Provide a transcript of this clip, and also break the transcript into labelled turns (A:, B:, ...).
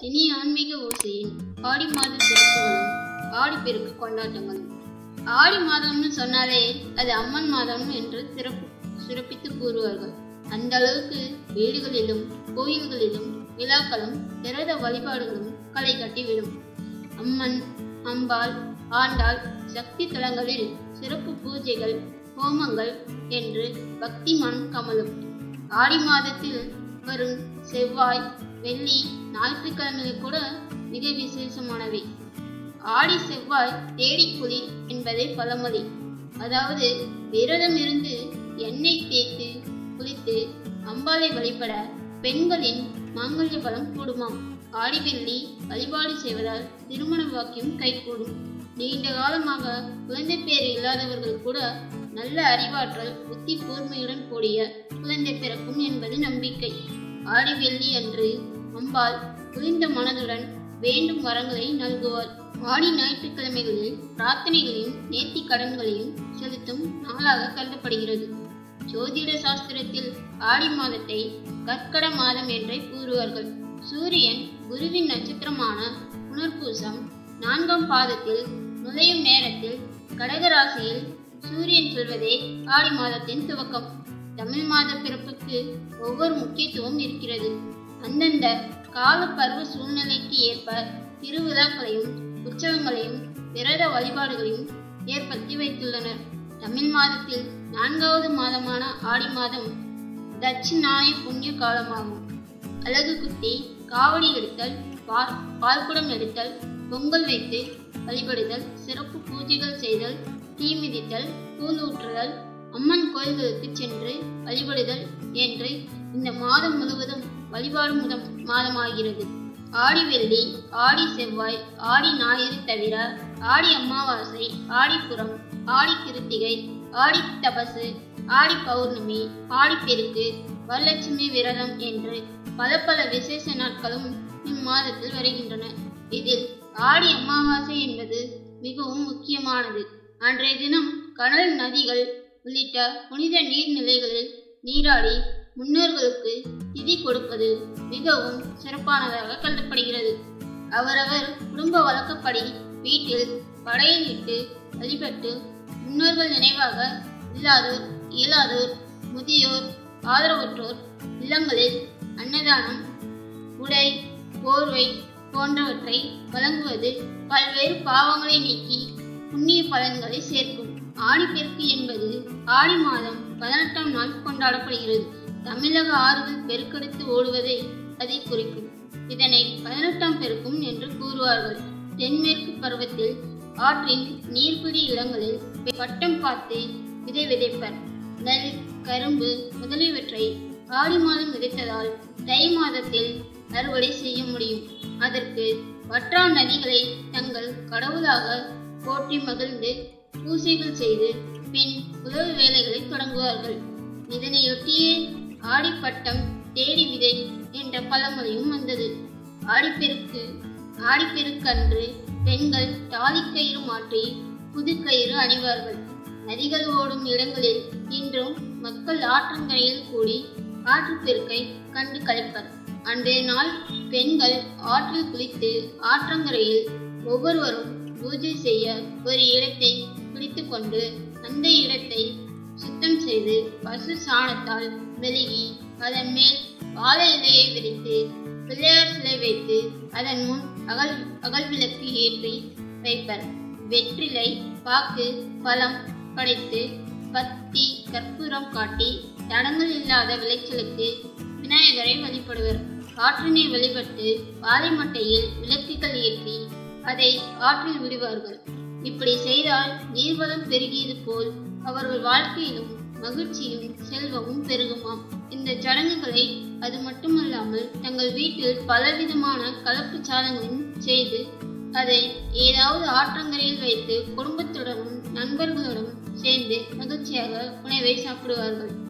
A: இனி ஆன்மீக ஓசையின் ஆடி மாத சிறப்புகளும் ஆடிப்பெருக்கு கொண்டாட்டங்களும் ஆடி மாதம்னு சொன்னாலே அது அம்மன் மாதம் என்று சிறப்பு சிறப்பித்து கூறுவார்கள் அந்த அளவுக்கு வீடுகளிலும் கோயில்களிலும் விழாக்களும் விரத வழிபாடுகளும் களை கட்டிவிடும் அம்மன் அம்பாள் ஆண்டாள் சக்தி தலங்களில் சிறப்பு பூஜைகள் ஹோமங்கள் என்று பக்தி மனம் கமலும் ஆடி மாதத்தில் வரும் செவ்வாய் வெள்ளி ஞாயிற்றுக்கிழமைகள் கூட மிக விசேஷமானவை ஆடி செவ்வாய் தேடி குளி என்பதே பழமொழி அதாவது விரதம் இருந்து எண்ணெய் தேய்த்து குளித்து அம்பாளை வழிபட பெண்களின் மாங்கல்ய பலம் கூடுமாம் ஆடி வெள்ளி வழிபாடு செய்வதால் திருமண வாக்கியம் கைகூடும் நீண்ட காலமாக குழந்தை பேர் இல்லாதவர்கள் கூட நல்ல அறிவாற்றல் புத்தி கூர்மையுடன் கூடிய குழந்தை பிறக்கும் என்பது நம்பிக்கை ஆடி வெள்ளி அன்று அம்பாள் குளிர்ந்த மனதுடன் வேண்டும் வரங்களை நல்குவார் ஆடி ஞாயிற்றுக்கிழமைகளில் பிரார்த்தனைகளையும் நேர்த்தி கடன்களையும் செலுத்தும் நாளாக கருதப்படுகிறது ஜோதிட சாஸ்திரத்தில் ஆடி மாதத்தை கற்கட மாதம் என்றே கூறுவார்கள் சூரியன் குருவின் நட்சத்திரமான புனர்பூசம் நான்காம் பாதத்தில் நுழையும் நேரத்தில் கடகராசியில் சூரியன் செல்வதே ஆடி மாதத்தின் துவக்கம் தமிழ் மாத பிறப்புக்கு ஒவ்வொரு முக்கியத்துவம் இருக்கிறது அந்தந்த கால பருவ சூழ்நிலைக்கு ஏற்ப திருவிழாக்களையும் உற்சவங்களையும் விரத வழிபாடுகளையும் ஏற்படுத்தி வைத்துள்ளனர் தமிழ் மாதத்தில் நான்காவது மாதமான ஆடி மாதம் தட்சிணாய புண்ணிய காலமாகும் அழகு குத்தி காவடி எடுத்தல் பால் பால்குடம் எடுத்தல் பொங்கல் வைத்து வழிபடுதல் சிறப்பு பூஜைகள் செய்தல் தீ மிதித்தல் கூழ் ஊற்றுதல் அம்மன் கோயில்களுக்கு சென்று வழிபடுதல் என்று இந்த மாதம் முழுவதும் வழிபாடு முதம் மாதமாகிறது ஆடி வெள்ளி ஆடி செவ்வாய் ஆடி ஞாயிறு தவிர ஆடி அமாவாசை ஆடிப்புறம் ஆடி கிருத்திகை ஆடி தபசு ஆடி பௌர்ணமி ஆடிப்பெருக்கு வரலட்சுமி விரதம் என்று பல பல விசேஷ நாட்களும் இம்மாதத்தில் வருகின்றன இதில் ஆடி அமாவாசை என்பது மிகவும் முக்கியமானது அன்றைய தினம் கடல் நதிகள் உள்ளிட்ட புனித நீர்நிலைகளில் நீராடி முன்னோர்களுக்கு திதி கொடுப்பது மிகவும் சிறப்பானதாக கருதப்படுகிறது அவரவர் குடும்ப வழக்கப்படி வீட்டில் படையில் இட்டு வழிபட்டு முன்னோர்கள் நினைவாக இல்லாதோர் இயலாதோர் முதியோர் ஆதரவற்றோர் இல்லங்களில் அன்னதானம் உடை போர்வை போன்றவற்றை வழங்குவது பல்வேறு பாவங்களை நீக்கி புண்ணிய பலன்களை சேர்க்கும் ஆடிப்பெருக்கு என்பது ஆடி மாதம் பதினெட்டாம் நாள் கொண்டாடப்படுகிறது தமிழக ஆறுகள் பெருக்கெடுத்து ஓடுவதை அதை குறிக்கும் இதனை பதினெட்டாம் பெருக்கும் என்று கூறுவார்கள் தென்மேற்கு பருவத்தில் ஆற்றின் நீர்பிடி இடங்களில் பட்டம் பார்த்து விதை விதைப்பர் நெல் கரும்பு முதலியவற்றை ஆடி மாதம் விதைத்ததால் தை மாதத்தில் அறுவடை செய்ய முடியும் அதற்கு வற்றா நதிகளை தங்கள் கடவுளாக போற்றி மகிழ்ந்து பூசைகள் செய்து பின் உழவு வேலைகளை தொடங்குவார்கள் இதனையொட்டியே ஆடிப்பட்டம் தேடி விதை என்ற பழமொழியும் வந்தது ஆடிப்பெருக்கு ஆடிப்பெருக்கன்று பெண்கள் தாலிக்கயிறு மாற்றி புதுக்கயிறு அணிவார்கள் நதிகள் ஓடும் இடங்களில் இன்றும் மக்கள் ஆற்றங்கரையில் கூடி ஆற்றுப்பெருக்கை கண்டு கழிப்பர் அன்றைய நாள் பெண்கள் ஆற்றில் குளித்து ஆற்றங்கரையில் ஒவ்வொருவரும் பூஜை செய்ய ஒரு இடத்தை பிடித்து கொண்டு அந்த இடத்தை சுத்தம் செய்து பசு சாணத்தால் மெழுகி அதன் மேல் வாழை இலையை விரித்து பிள்ளையார் சிலை வைத்து அதன் முன் அகல் அகல் விளக்கு ஏற்றி வைப்பர் வெற்றிலை பாக்கு பழம் படைத்து பத்தி கற்பூரம் காட்டி தடங்கள் இல்லாத விளைச்சலுக்கு விநாயகரை வழிபடுவர் ஆற்றினை வழிபட்டு வாழை மட்டையில் விளக்குகள் ஏற்றி அதை ஆற்றில் விடுவார்கள் இப்படி செய்தால் நீர்வளம் பெருகியது போல் அவர்கள் வாழ்க்கையிலும் மகிழ்ச்சியும் செல்வமும் பெருகுமாம் இந்த சடங்குகளை அது மட்டுமல்லாமல் தங்கள் வீட்டில் பலவிதமான கலப்பு சாதங்களையும் செய்து அதை ஏதாவது ஆற்றங்கரையில் வைத்து குடும்பத்துடனும் நண்பர்களுடனும் சேர்ந்து மகிழ்ச்சியாக உணவை சாப்பிடுவார்கள்